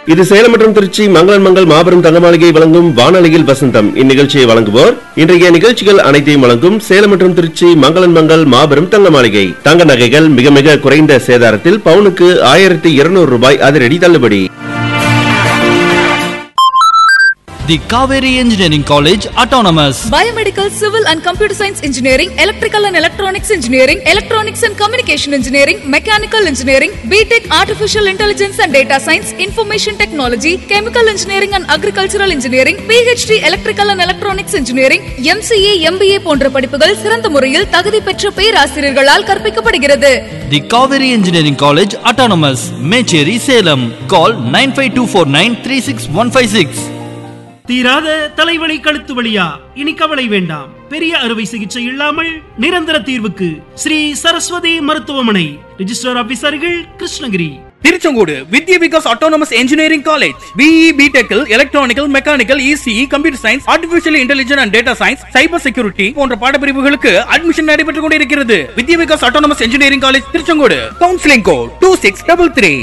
இது சேலம் மற்றும் திருச்சி மங்களன் மங்கள் மாபெரும் தங்க மாளிகை வழங்கும் வானொலியில் வசந்தம் இந்நிகழ்ச்சியை வழங்குவோர் இன்றைய நிகழ்ச்சிகள் அனைத்தையும் வழங்கும் சேலம் மற்றும் திருச்சி மங்களன் மங்கள் மாபெரும் தங்க மாளிகை தங்க நகைகள் மிக மிக குறைந்த சேதாரத்தில் பவுனுக்கு ஆயிரத்தி இருநூறு ரூபாய் அதிரடி தள்ளுபடி The Kaveri Engineering College Autonomous. Biomedical, Civil and Computer Science Engineering, Electrical and Electronics Engineering, Electronics and Communication Engineering, Mechanical Engineering, BTech Artificial Intelligence and Data Science, Information Technology, Chemical Engineering and Agricultural Engineering, PhD Electrical and Electronics Engineering, MCA, MBA போன்ற படிப்புகள் சிறந்த முறையில் தகுதி பெற்ற பேராசிரியர்களால் கற்பிக்கப்படுகிறது The Kaveri Engineering College Autonomous. Mecheri Salem. Call 95249 தீராத தலைவலி கழுத்து வலியா இனி கவலை வேண்டாம் பெரிய அறுவை சிகிச்சை இல்லாமல் நிரந்தர தீர்வுக்கு ஸ்ரீ சரஸ்வதி மருத்துவமனை ரிஜிஸ்டர் ஆபீசர்கள் Krishnagiri Tiruchengode Vidya Vikas autonomous engineering college BE பிடெக்கில் electrical mechanical ECE computer science artificial intelligence and data science cyber security போன்ற பாடப்பிரிவுகளுக்கு அட்மிஷன் நடைபெற்றுக் கொண்டிருக்கிறது Vidya Vikas autonomous engineering college Tiruchengode counselling code two six double three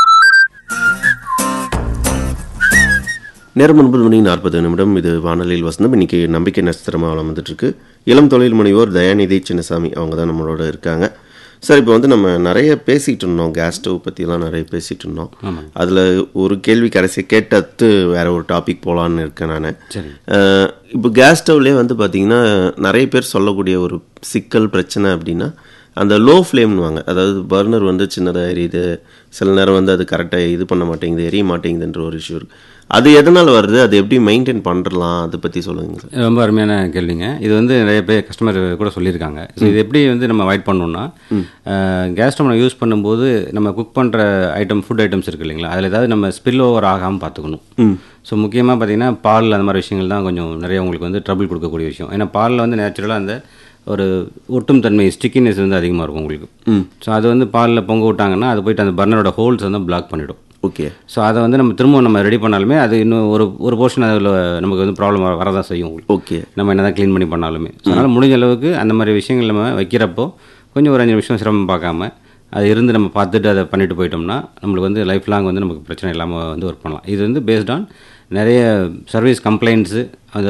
நேரம் ஒன்பது மணி நாற்பது நிமிடம் இது வானொலியில் வசந்தம் இன்னைக்கு நம்பிக்கை நட்சத்திரமாக வந்துட்டு இருக்கு இளம் தொழில் முனைவோர் தயாநிதி சின்னசாமி அவங்க தான் நம்மளோட இருக்காங்க சார் இப்போ வந்து நம்ம நிறைய பேசிட்டு இருந்தோம் கேஸ் ஸ்டவ் பற்றிலாம் நிறைய பேசிட்டு இருந்தோம் அதில் ஒரு கேள்வி கடைசி கேட்டத்து வேற ஒரு டாபிக் போகலான்னு இருக்கேன் நான் இப்போ கேஸ் ஸ்டவ்லேயே வந்து பார்த்தீங்கன்னா நிறைய பேர் சொல்லக்கூடிய ஒரு சிக்கல் பிரச்சனை அப்படின்னா அந்த லோ ஃப்ளேம்னுவாங்க அதாவது பர்னர் வந்து சின்னதாக எரியுது சில நேரம் வந்து அது கரெக்டாக இது பண்ண மாட்டேங்குது எரிய மாட்டேங்குதுன்ற ஒரு இஷ்யூ இருக்கு அது எதனால் வருது அது எப்படி மெயின்டைன் பண்ணலாம் அதை பற்றி சொல்லுங்க சார் ரொம்ப அருமையான கேள்விங்க இது வந்து நிறைய பேர் கஸ்டமர் கூட சொல்லியிருக்காங்க ஸோ இது எப்படி வந்து நம்ம அவாய்ட் பண்ணணும்னா கேஸ் ஸ்டவ் நம்ம யூஸ் பண்ணும்போது நம்ம குக் பண்ணுற ஐட்டம் ஃபுட் ஐட்டம்ஸ் இருக்கு இல்லைங்களா அதில் ஏதாவது நம்ம ஸ்பில் ஓவர் ஆகாமல் பார்த்துக்கணும் ஸோ முக்கியமாக பார்த்தீங்கன்னா பால் அந்த மாதிரி விஷயங்கள் தான் கொஞ்சம் நிறைய உங்களுக்கு வந்து ட்ரபிள் கொடுக்கக்கூடிய விஷயம் ஏன்னா பாலில் வந்து நேச்சுரலாக அந்த ஒரு ஒட்டும் தன்மை ஸ்டிக்கினஸ் வந்து அதிகமாக இருக்கும் உங்களுக்கு ஸோ அது வந்து பாலில் பொங்க விட்டாங்கன்னா அது போயிட்டு அந்த பர்னரோட ஹோல்ஸ் வந்து பிளாக் பண்ணிடும் ஓகே ஸோ அதை வந்து நம்ம திரும்ப நம்ம ரெடி பண்ணாலுமே அது இன்னும் ஒரு ஒரு போர்ஷன் அதில் நமக்கு வந்து ப்ராப்ளம் வரதான் செய்யும் உங்களுக்கு ஓகே நம்ம என்ன தான் க்ளீன் பண்ணி பண்ணாலுமே ஸோ அதனால் முடிஞ்ச அளவுக்கு அந்த மாதிரி விஷயங்கள் நம்ம வைக்கிறப்போ கொஞ்சம் ஒரு அஞ்சு நிமிஷம் சிரமம் பார்க்காம அது இருந்து நம்ம பார்த்துட்டு அதை பண்ணிட்டு போயிட்டோம்னா நம்மளுக்கு வந்து லைஃப் லாங் வந்து நமக்கு பிரச்சனை இல்லாமல் வந்து ஒர்க் பண்ணலாம் இது வந்து பேஸ்ட் ஆன் நிறைய சர்வீஸ் கம்ப்ளைண்ட்ஸு அந்த